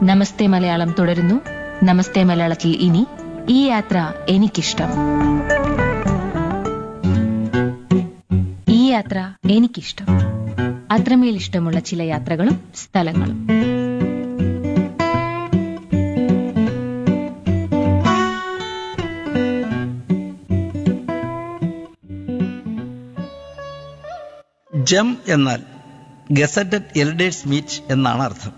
നമസ്തേ മലയാളം തുടരുന്നു നമസ്തേ മലയാളത്തിൽ ഇനി ഈ യാത്ര എനിക്കിഷ്ടം ഈ യാത്ര എനിക്കിഷ്ടം അത്രമേൽ ഇഷ്ടമുള്ള ചില യാത്രകളും സ്ഥലങ്ങളും ജം എന്നാൽ ഗസറ്റഡ് എൽഡേഴ്സ് മീറ്റ് എന്നാണ് അർത്ഥം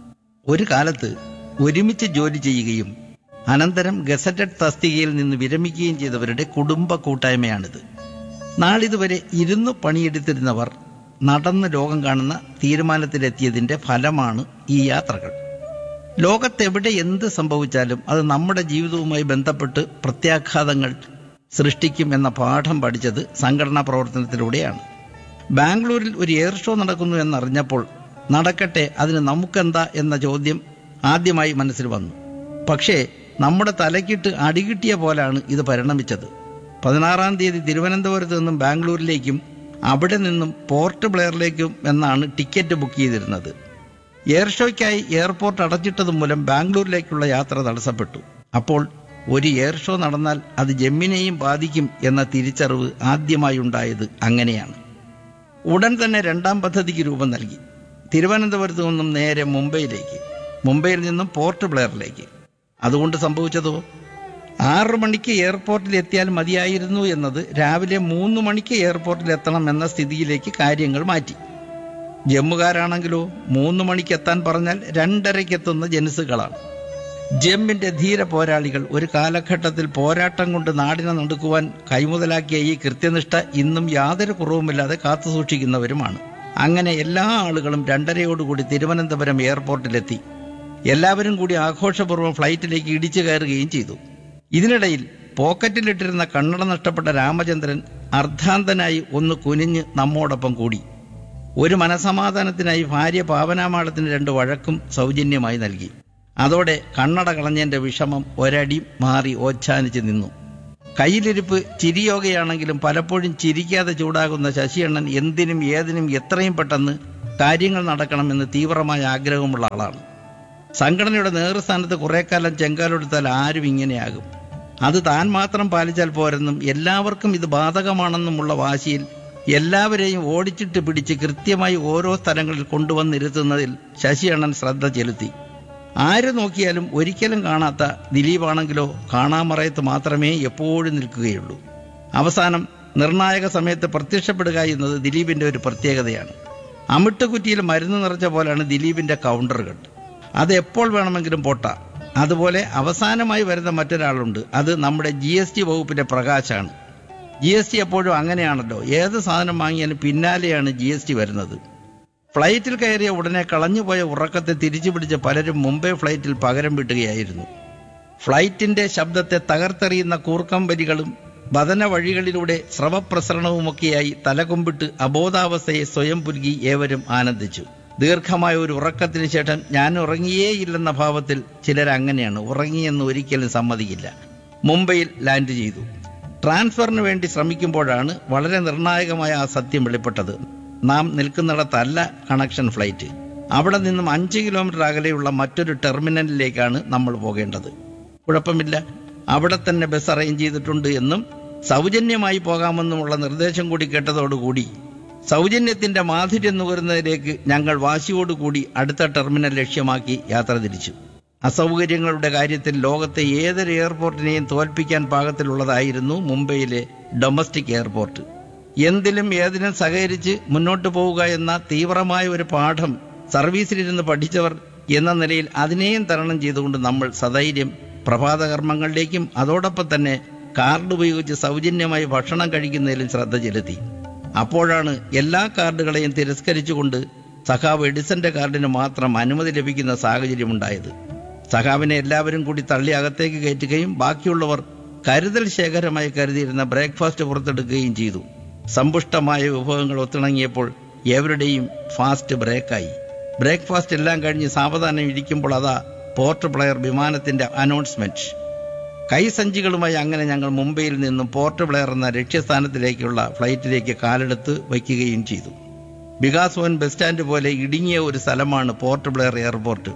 ഒരു കാലത്ത് ഒരുമിച്ച് ജോലി ചെയ്യുകയും അനന്തരം ഗസറ്റഡ് തസ്തികയിൽ നിന്ന് വിരമിക്കുകയും ചെയ്തവരുടെ കുടുംബ കൂട്ടായ്മയാണിത് നാളിതുവരെ ഇരുന്ന് പണിയെടുത്തിരുന്നവർ നടന്ന് ലോകം കാണുന്ന തീരുമാനത്തിലെത്തിയതിന്റെ ഫലമാണ് ഈ യാത്രകൾ ലോകത്തെവിടെ എന്ത് സംഭവിച്ചാലും അത് നമ്മുടെ ജീവിതവുമായി ബന്ധപ്പെട്ട് പ്രത്യാഘാതങ്ങൾ സൃഷ്ടിക്കും എന്ന പാഠം പഠിച്ചത് സംഘടനാ പ്രവർത്തനത്തിലൂടെയാണ് ബാംഗ്ലൂരിൽ ഒരു എയർ ഷോ നടക്കുന്നു എന്നറിഞ്ഞപ്പോൾ നടക്കട്ടെ അതിന് നമുക്കെന്താ എന്ന ചോദ്യം ആദ്യമായി മനസ്സിൽ വന്നു പക്ഷേ നമ്മുടെ തലക്കിട്ട് അടികിട്ടിയ പോലാണ് ഇത് പരിണമിച്ചത് പതിനാറാം തീയതി തിരുവനന്തപുരത്ത് നിന്നും ബാംഗ്ലൂരിലേക്കും അവിടെ നിന്നും പോർട്ട് ബ്ലെയറിലേക്കും എന്നാണ് ടിക്കറ്റ് ബുക്ക് ചെയ്തിരുന്നത് എയർ ഷോയ്ക്കായി എയർപോർട്ട് അടച്ചിട്ടത് മൂലം ബാംഗ്ലൂരിലേക്കുള്ള യാത്ര തടസ്സപ്പെട്ടു അപ്പോൾ ഒരു എയർ ഷോ നടന്നാൽ അത് ജമ്മിനെയും ബാധിക്കും എന്ന തിരിച്ചറിവ് ആദ്യമായി ഉണ്ടായത് അങ്ങനെയാണ് ഉടൻ തന്നെ രണ്ടാം പദ്ധതിക്ക് രൂപം നൽകി തിരുവനന്തപുരത്ത് നിന്നും നേരെ മുംബൈയിലേക്ക് മുംബൈയിൽ നിന്നും പോർട്ട് ബ്ലെയറിലേക്ക് അതുകൊണ്ട് സംഭവിച്ചതോ ആറു മണിക്ക് എയർപോർട്ടിൽ എത്തിയാൽ മതിയായിരുന്നു എന്നത് രാവിലെ മൂന്ന് മണിക്ക് എയർപോർട്ടിൽ എത്തണം എന്ന സ്ഥിതിയിലേക്ക് കാര്യങ്ങൾ മാറ്റി ജമ്മുകാരാണെങ്കിലോ മൂന്ന് മണിക്ക് എത്താൻ പറഞ്ഞാൽ രണ്ടരയ്ക്ക് എത്തുന്ന ജനുസുകളാണ് ജമ്മിന്റെ ധീര പോരാളികൾ ഒരു കാലഘട്ടത്തിൽ പോരാട്ടം കൊണ്ട് നാടിനെ നടുക്കുവാൻ കൈമുതലാക്കിയ ഈ കൃത്യനിഷ്ഠ ഇന്നും യാതൊരു കുറവുമില്ലാതെ കാത്തുസൂക്ഷിക്കുന്നവരുമാണ് അങ്ങനെ എല്ലാ ആളുകളും രണ്ടരയോടുകൂടി തിരുവനന്തപുരം എയർപോർട്ടിലെത്തി എല്ലാവരും കൂടി ആഘോഷപൂർവ്വം ഫ്ലൈറ്റിലേക്ക് ഇടിച്ചു കയറുകയും ചെയ്തു ഇതിനിടയിൽ പോക്കറ്റിലിട്ടിരുന്ന കണ്ണട നഷ്ടപ്പെട്ട രാമചന്ദ്രൻ അർദ്ധാന്തനായി ഒന്ന് കുനിഞ്ഞ് നമ്മോടൊപ്പം കൂടി ഒരു മനസമാധാനത്തിനായി ഭാര്യ പാവനാമാളത്തിന് രണ്ട് വഴക്കും സൗജന്യമായി നൽകി അതോടെ കണ്ണട കളഞ്ഞതിന്റെ വിഷമം ഒരടി മാറി ഓച്ഛാനിച്ച് നിന്നു കയ്യിലിരിപ്പ് ചിരിയോഗയാണെങ്കിലും പലപ്പോഴും ചിരിക്കാതെ ചൂടാകുന്ന ശശിയണ്ണൻ എന്തിനും ഏതിനും എത്രയും പെട്ടെന്ന് കാര്യങ്ങൾ നടക്കണമെന്ന് തീവ്രമായ ആഗ്രഹമുള്ള ആളാണ് സംഘടനയുടെ നേതൃസ്ഥാനത്ത് കുറെ കാലം ചെങ്കാലെടുത്താൽ ആരും ഇങ്ങനെയാകും അത് താൻ മാത്രം പാലിച്ചാൽ പോരെന്നും എല്ലാവർക്കും ഇത് ബാധകമാണെന്നുമുള്ള വാശിയിൽ എല്ലാവരെയും ഓടിച്ചിട്ട് പിടിച്ച് കൃത്യമായി ഓരോ സ്ഥലങ്ങളിൽ കൊണ്ടുവന്നിരുത്തുന്നതിൽ ശശിയണ്ണൻ ശ്രദ്ധ ചെലുത്തി ആര് നോക്കിയാലും ഒരിക്കലും കാണാത്ത ദിലീപാണെങ്കിലോ കാണാമറയത്ത് മാത്രമേ എപ്പോഴും നിൽക്കുകയുള്ളൂ അവസാനം നിർണായക സമയത്ത് പ്രത്യക്ഷപ്പെടുക എന്നത് ദിലീപിന്റെ ഒരു പ്രത്യേകതയാണ് അമിട്ടുകുറ്റിയിൽ മരുന്ന് നിറച്ച പോലെയാണ് ദിലീപിന്റെ കൗണ്ടറുകൾ അത് എപ്പോൾ വേണമെങ്കിലും പൊട്ടാം അതുപോലെ അവസാനമായി വരുന്ന മറ്റൊരാളുണ്ട് അത് നമ്മുടെ ജി എസ് ടി വകുപ്പിന്റെ പ്രകാശാണ് ജി എസ് ടി എപ്പോഴും അങ്ങനെയാണല്ലോ ഏത് സാധനം വാങ്ങിയാലും പിന്നാലെയാണ് ജി എസ് ടി വരുന്നത് ഫ്ലൈറ്റിൽ കയറിയ ഉടനെ കളഞ്ഞുപോയ ഉറക്കത്തെ തിരിച്ചു പിടിച്ച പലരും മുംബൈ ഫ്ലൈറ്റിൽ പകരം വീട്ടുകയായിരുന്നു ഫ്ലൈറ്റിന്റെ ശബ്ദത്തെ തകർത്തെറിയുന്ന കൂർക്കമ്പരികളും ബദന വഴികളിലൂടെ സ്രവപ്രസരണവുമൊക്കെയായി തലകൊമ്പിട്ട് അബോധാവസ്ഥയെ സ്വയം പുലുകി ഏവരും ആനന്ദിച്ചു ദീർഘമായ ഒരു ഉറക്കത്തിന് ശേഷം ഞാൻ ഉറങ്ങിയേയില്ലെന്ന ഭാവത്തിൽ ചിലർ അങ്ങനെയാണ് ഉറങ്ങിയെന്ന് ഒരിക്കലും സമ്മതിക്കില്ല മുംബൈയിൽ ലാൻഡ് ചെയ്തു ട്രാൻസ്ഫറിന് വേണ്ടി ശ്രമിക്കുമ്പോഴാണ് വളരെ നിർണായകമായ ആ സത്യം വെളിപ്പെട്ടത് നാം നിൽക്കുന്നിടത്തല്ല കണക്ഷൻ ഫ്ലൈറ്റ് അവിടെ നിന്നും അഞ്ച് കിലോമീറ്റർ അകലെയുള്ള മറ്റൊരു ടെർമിനലിലേക്കാണ് നമ്മൾ പോകേണ്ടത് കുഴപ്പമില്ല അവിടെ തന്നെ ബസ് അറേഞ്ച് ചെയ്തിട്ടുണ്ട് എന്നും സൗജന്യമായി പോകാമെന്നുമുള്ള നിർദ്ദേശം കൂടി കേട്ടതോടുകൂടി സൗജന്യത്തിന്റെ മാധുര്യം നുകരുന്നതിലേക്ക് ഞങ്ങൾ വാശിയോടുകൂടി അടുത്ത ടെർമിനൽ ലക്ഷ്യമാക്കി യാത്ര തിരിച്ചു അസൗകര്യങ്ങളുടെ കാര്യത്തിൽ ലോകത്തെ ഏതൊരു എയർപോർട്ടിനെയും തോൽപ്പിക്കാൻ പാകത്തിലുള്ളതായിരുന്നു മുംബൈയിലെ ഡൊമസ്റ്റിക് എയർപോർട്ട് എന്തിലും ഏതിനും സഹകരിച്ച് മുന്നോട്ട് പോവുക എന്ന തീവ്രമായ ഒരു പാഠം സർവീസിലിരുന്ന് പഠിച്ചവർ എന്ന നിലയിൽ അതിനെയും തരണം ചെയ്തുകൊണ്ട് നമ്മൾ സധൈര്യം പ്രഭാതകർമ്മങ്ങളിലേക്കും അതോടൊപ്പം തന്നെ കാർഡ് ഉപയോഗിച്ച് സൗജന്യമായി ഭക്ഷണം കഴിക്കുന്നതിലും ശ്രദ്ധ ചെലുത്തി അപ്പോഴാണ് എല്ലാ കാർഡുകളെയും തിരസ്കരിച്ചുകൊണ്ട് സഖാവ് എഡിസന്റെ കാർഡിന് മാത്രം അനുമതി ലഭിക്കുന്ന സാഹചര്യമുണ്ടായത് സഖാവിനെ എല്ലാവരും കൂടി തള്ളി അകത്തേക്ക് കയറ്റുകയും ബാക്കിയുള്ളവർ കരുതൽ ശേഖരമായി കരുതിയിരുന്ന ബ്രേക്ക്ഫാസ്റ്റ് പുറത്തെടുക്കുകയും ചെയ്തു സമ്പുഷ്ടമായ വിഭവങ്ങൾ ഒത്തിണങ്ങിയപ്പോൾ ഏവരുടെയും ഫാസ്റ്റ് ബ്രേക്കായി ബ്രേക്ക്ഫാസ്റ്റ് എല്ലാം കഴിഞ്ഞ് സാവധാനം ഇരിക്കുമ്പോൾ അതാ പോർട്ട് പ്ലെയർ വിമാനത്തിന്റെ അനൗൺസ്മെന്റ് കൈസഞ്ചികളുമായി അങ്ങനെ ഞങ്ങൾ മുംബൈയിൽ നിന്നും പോർട്ട് ബ്ലെയർ എന്ന ലക്ഷ്യസ്ഥാനത്തിലേക്കുള്ള ഫ്ലൈറ്റിലേക്ക് കാലെടുത്ത് വയ്ക്കുകയും ചെയ്തു വികാസ് ഭവൻ ബസ് സ്റ്റാൻഡ് പോലെ ഇടുങ്ങിയ ഒരു സ്ഥലമാണ് പോർട്ട് ബ്ലെയർ എയർപോർട്ട്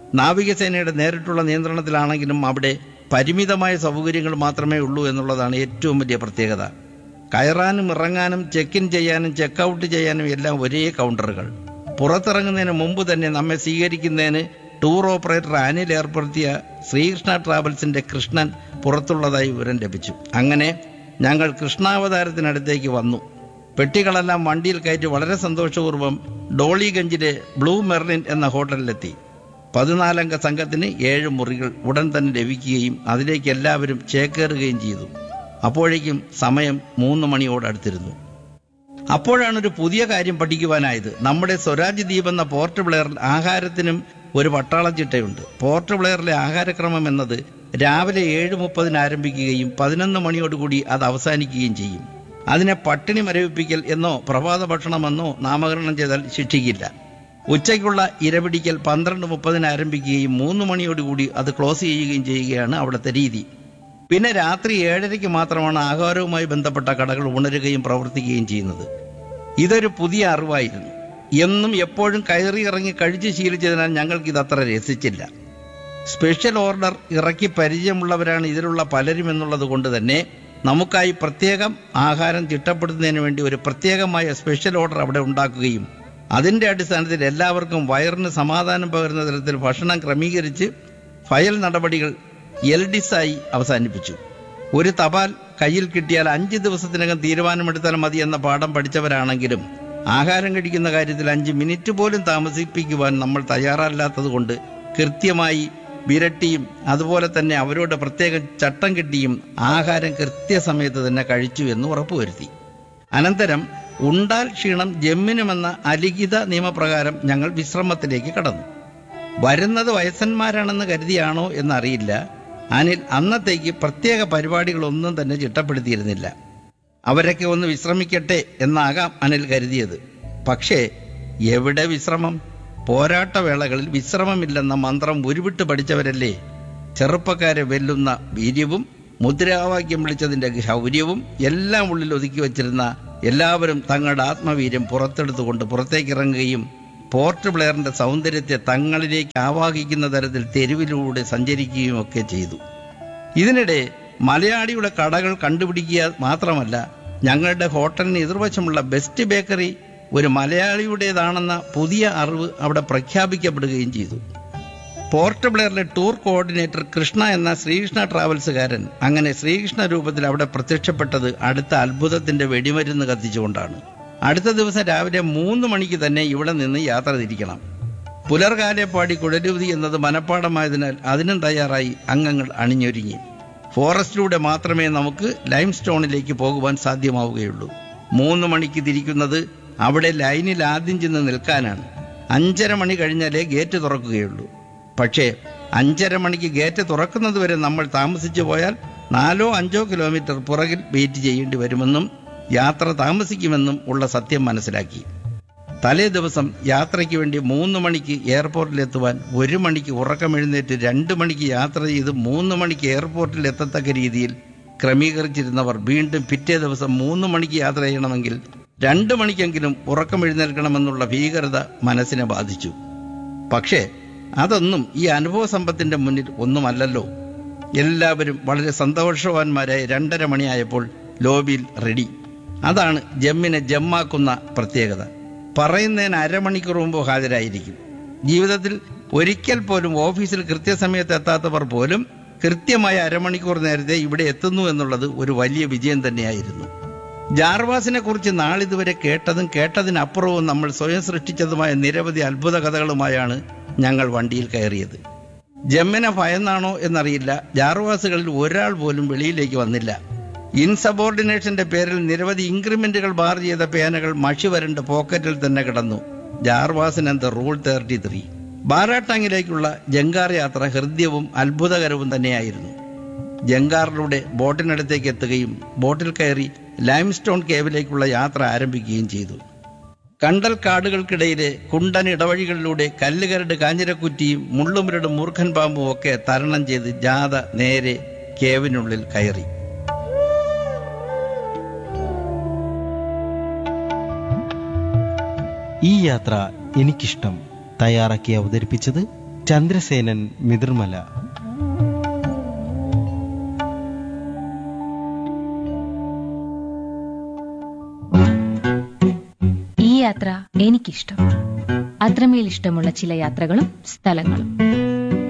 നാവികസേനയുടെ നേരിട്ടുള്ള നിയന്ത്രണത്തിലാണെങ്കിലും അവിടെ പരിമിതമായ സൗകര്യങ്ങൾ മാത്രമേ ഉള്ളൂ എന്നുള്ളതാണ് ഏറ്റവും വലിയ പ്രത്യേകത കയറാനും ഇറങ്ങാനും ചെക്ക് ഇൻ ചെയ്യാനും ചെക്ക് ഔട്ട് ചെയ്യാനും എല്ലാം ഒരേ കൗണ്ടറുകൾ പുറത്തിറങ്ങുന്നതിന് മുമ്പ് തന്നെ നമ്മെ സ്വീകരിക്കുന്നതിന് ടൂർ ഓപ്പറേറ്റർ അനിൽ ഏർപ്പെടുത്തിയ ശ്രീകൃഷ്ണ ട്രാവൽസിന്റെ കൃഷ്ണൻ പുറത്തുള്ളതായി വിവരം ലഭിച്ചു അങ്ങനെ ഞങ്ങൾ കൃഷ്ണാവതാരത്തിനടുത്തേക്ക് വന്നു പെട്ടികളെല്ലാം വണ്ടിയിൽ കയറ്റി വളരെ സന്തോഷപൂർവ്വം ഡോളിഗഞ്ചിലെ ബ്ലൂ മെർലിൻ എന്ന ഹോട്ടലിലെത്തി പതിനാലംഗ സംഘത്തിന് ഏഴ് മുറികൾ ഉടൻ തന്നെ ലഭിക്കുകയും അതിലേക്ക് എല്ലാവരും ചേക്കേറുകയും ചെയ്തു അപ്പോഴേക്കും സമയം മൂന്ന് മണിയോടടുത്തിരുന്നു അപ്പോഴാണ് ഒരു പുതിയ കാര്യം പഠിക്കുവാനായത് നമ്മുടെ സ്വരാജ് ദ്വീപ് എന്ന പോർട്ട് ബ്ലെയറിൽ ആഹാരത്തിനും ഒരു പട്ടാള ചിട്ടയുണ്ട് പോർട്ട് ബ്ലെയറിലെ ആഹാരക്രമം എന്നത് രാവിലെ ഏഴ് മുപ്പതിന് ആരംഭിക്കുകയും പതിനൊന്ന് മണിയോടുകൂടി അത് അവസാനിക്കുകയും ചെയ്യും അതിനെ പട്ടിണി മരവിപ്പിക്കൽ എന്നോ പ്രഭാത ഭക്ഷണമെന്നോ നാമകരണം ചെയ്താൽ ശിക്ഷിക്കില്ല ഉച്ചയ്ക്കുള്ള ഇരപിടിക്കൽ പന്ത്രണ്ട് മുപ്പതിന് ആരംഭിക്കുകയും മൂന്ന് മണിയോടുകൂടി അത് ക്ലോസ് ചെയ്യുകയും ചെയ്യുകയാണ് അവിടുത്തെ രീതി പിന്നെ രാത്രി ഏഴരയ്ക്ക് മാത്രമാണ് ആഹാരവുമായി ബന്ധപ്പെട്ട കടകൾ ഉണരുകയും പ്രവർത്തിക്കുകയും ചെയ്യുന്നത് ഇതൊരു പുതിയ അറിവായിരുന്നു എന്നും എപ്പോഴും കയറി ഇറങ്ങി കഴിച്ച് ശീലിച്ചതിനാൽ ഞങ്ങൾക്ക് ഇത് അത്ര രസിച്ചില്ല സ്പെഷ്യൽ ഓർഡർ ഇറക്കി പരിചയമുള്ളവരാണ് ഇതിലുള്ള പലരും എന്നുള്ളത് കൊണ്ട് തന്നെ നമുക്കായി പ്രത്യേകം ആഹാരം ചിട്ടപ്പെടുത്തുന്നതിന് വേണ്ടി ഒരു പ്രത്യേകമായ സ്പെഷ്യൽ ഓർഡർ അവിടെ ഉണ്ടാക്കുകയും അതിന്റെ അടിസ്ഥാനത്തിൽ എല്ലാവർക്കും വയറിന് സമാധാനം പകരുന്ന തരത്തിൽ ഭക്ഷണം ക്രമീകരിച്ച് ഫയൽ നടപടികൾ എൽ ഡിസായി അവസാനിപ്പിച്ചു ഒരു തപാൽ കയ്യിൽ കിട്ടിയാൽ അഞ്ച് ദിവസത്തിനകം തീരുമാനമെടുത്താൽ മതി എന്ന പാഠം പഠിച്ചവരാണെങ്കിലും ആഹാരം കഴിക്കുന്ന കാര്യത്തിൽ അഞ്ച് മിനിറ്റ് പോലും താമസിപ്പിക്കുവാൻ നമ്മൾ തയ്യാറല്ലാത്തതുകൊണ്ട് കൃത്യമായി വിരട്ടിയും അതുപോലെ തന്നെ അവരോട് പ്രത്യേകം ചട്ടം കിട്ടിയും ആഹാരം കൃത്യസമയത്ത് തന്നെ കഴിച്ചു എന്ന് ഉറപ്പുവരുത്തി അനന്തരം ഉണ്ടാൽ ക്ഷീണം ജമ്മിനുമെന്ന അലിഖിത നിയമപ്രകാരം ഞങ്ങൾ വിശ്രമത്തിലേക്ക് കടന്നു വരുന്നത് വയസ്സന്മാരാണെന്ന് കരുതിയാണോ എന്നറിയില്ല അനിൽ അന്നത്തേക്ക് പ്രത്യേക പരിപാടികളൊന്നും തന്നെ ചിട്ടപ്പെടുത്തിയിരുന്നില്ല അവരൊക്കെ ഒന്ന് വിശ്രമിക്കട്ടെ എന്നാകാം അനിൽ കരുതിയത് പക്ഷേ എവിടെ വിശ്രമം പോരാട്ടവേളകളിൽ വിശ്രമമില്ലെന്ന മന്ത്രം ഉരുവിട്ട് പഠിച്ചവരല്ലേ ചെറുപ്പക്കാരെ വെല്ലുന്ന വീര്യവും മുദ്രാവാക്യം വിളിച്ചതിന്റെ ശൗര്യവും എല്ലാം ഉള്ളിൽ ഒതുക്കി വച്ചിരുന്ന എല്ലാവരും തങ്ങളുടെ ആത്മവീര്യം പുറത്തെടുത്തുകൊണ്ട് പുറത്തേക്കിറങ്ങുകയും പോർട്ട് ബ്ലെയറിന്റെ സൗന്ദര്യത്തെ തങ്ങളിലേക്ക് ആവാഹിക്കുന്ന തരത്തിൽ തെരുവിലൂടെ സഞ്ചരിക്കുകയും ഒക്കെ ചെയ്തു ഇതിനിടെ മലയാളിയുടെ കടകൾ കണ്ടുപിടിക്കുക മാത്രമല്ല ഞങ്ങളുടെ ഹോട്ടലിന് എതിർവശമുള്ള ബെസ്റ്റ് ബേക്കറി ഒരു മലയാളിയുടേതാണെന്ന പുതിയ അറിവ് അവിടെ പ്രഖ്യാപിക്കപ്പെടുകയും ചെയ്തു പോർട്ട് ബ്ലെയറിലെ ടൂർ കോർഡിനേറ്റർ കൃഷ്ണ എന്ന ശ്രീകൃഷ്ണ ട്രാവൽസുകാരൻ അങ്ങനെ ശ്രീകൃഷ്ണ രൂപത്തിൽ അവിടെ പ്രത്യക്ഷപ്പെട്ടത് അടുത്ത അത്ഭുതത്തിന്റെ വെടിമരുന്ന് കത്തിച്ചുകൊണ്ടാണ് അടുത്ത ദിവസം രാവിലെ മൂന്ന് മണിക്ക് തന്നെ ഇവിടെ നിന്ന് യാത്ര തിരിക്കണം പുലർകാലെ പാടി കുഴലൂതി എന്നത് മനപ്പാടമായതിനാൽ അതിനും തയ്യാറായി അംഗങ്ങൾ അണിഞ്ഞൊരുങ്ങി ഫോറസ്റ്റിലൂടെ മാത്രമേ നമുക്ക് ലൈം സ്റ്റോണിലേക്ക് പോകുവാൻ സാധ്യമാവുകയുള്ളൂ മൂന്ന് മണിക്ക് തിരിക്കുന്നത് അവിടെ ലൈനിൽ ആദ്യം ചെന്ന് നിൽക്കാനാണ് അഞ്ചര മണി കഴിഞ്ഞാലേ ഗേറ്റ് തുറക്കുകയുള്ളൂ പക്ഷേ അഞ്ചര മണിക്ക് ഗേറ്റ് തുറക്കുന്നത് വരെ നമ്മൾ താമസിച്ചു പോയാൽ നാലോ അഞ്ചോ കിലോമീറ്റർ പുറകിൽ വെയിറ്റ് ചെയ്യേണ്ടി വരുമെന്നും യാത്ര താമസിക്കുമെന്നും ഉള്ള സത്യം മനസ്സിലാക്കി തലേ ദിവസം യാത്രയ്ക്ക് വേണ്ടി മൂന്ന് മണിക്ക് എയർപോർട്ടിലെത്തുവാൻ ഒരു മണിക്ക് ഉറക്കമെഴുന്നേറ്റ് രണ്ട് മണിക്ക് യാത്ര ചെയ്ത് മൂന്ന് മണിക്ക് എയർപോർട്ടിൽ എത്തത്തക്ക രീതിയിൽ ക്രമീകരിച്ചിരുന്നവർ വീണ്ടും പിറ്റേ ദിവസം മൂന്ന് മണിക്ക് യാത്ര ചെയ്യണമെങ്കിൽ രണ്ട് മണിക്കെങ്കിലും ഉറക്കമെഴുന്നേൽക്കണമെന്നുള്ള ഭീകരത മനസ്സിനെ ബാധിച്ചു പക്ഷേ അതൊന്നും ഈ അനുഭവ സമ്പത്തിന്റെ മുന്നിൽ ഒന്നുമല്ലല്ലോ എല്ലാവരും വളരെ സന്തോഷവാന്മാരായി രണ്ടര മണിയായപ്പോൾ ലോബിയിൽ റെഡി അതാണ് ജമ്മിനെ ജമ്മാക്കുന്ന പ്രത്യേകത പറയുന്നതിന് അരമണിക്കൂർ മുമ്പ് ഹാജരായിരിക്കും ജീവിതത്തിൽ ഒരിക്കൽ പോലും ഓഫീസിൽ കൃത്യസമയത്ത് എത്താത്തവർ പോലും കൃത്യമായ അരമണിക്കൂർ നേരത്തെ ഇവിടെ എത്തുന്നു എന്നുള്ളത് ഒരു വലിയ വിജയം തന്നെയായിരുന്നു ജാർവാസിനെ കുറിച്ച് നാളിതുവരെ കേട്ടതും കേട്ടതിനപ്പുറവും നമ്മൾ സ്വയം സൃഷ്ടിച്ചതുമായ നിരവധി അത്ഭുത കഥകളുമായാണ് ഞങ്ങൾ വണ്ടിയിൽ കയറിയത് ജമ്മിനെ ഭയന്നാണോ എന്നറിയില്ല ജാർവാസുകളിൽ ഒരാൾ പോലും വെളിയിലേക്ക് വന്നില്ല ഇൻസബോർഡിനേഷന്റെ പേരിൽ നിരവധി ഇൻക്രിമെന്റുകൾ ബാർ ചെയ്ത പേനകൾ മഷി വരണ്ട് പോക്കറ്റിൽ തന്നെ കിടന്നു ജാർവാസിനെന്ത് റൂൾ തേർട്ടി ത്രീ ബാരാട്ടാങ്ങിലേക്കുള്ള ജങ്കാർ യാത്ര ഹൃദ്യവും അത്ഭുതകരവും തന്നെയായിരുന്നു ജങ്കാറിലൂടെ ബോട്ടിനടുത്തേക്ക് എത്തുകയും ബോട്ടിൽ കയറി ലൈംസ്റ്റോൺ കേവിലേക്കുള്ള യാത്ര ആരംഭിക്കുകയും ചെയ്തു കണ്ടൽ കാടുകൾക്കിടയിലെ കുണ്ടൻ ഇടവഴികളിലൂടെ കല്ലുകരട് കാഞ്ഞിരക്കുറ്റിയും മുള്ളുമുരടും മൂർഖൻ പാമ്പും ഒക്കെ തരണം ചെയ്ത് ജാഥ നേരെ കേവിനുള്ളിൽ കയറി ഈ യാത്ര എനിക്കിഷ്ടം തയ്യാറാക്കി അവതരിപ്പിച്ചത് ചന്ദ്രസേനൻ മിതിർമല ഈ യാത്ര എനിക്കിഷ്ടം അത്രമേൽ ഇഷ്ടമുള്ള ചില യാത്രകളും സ്ഥലങ്ങളും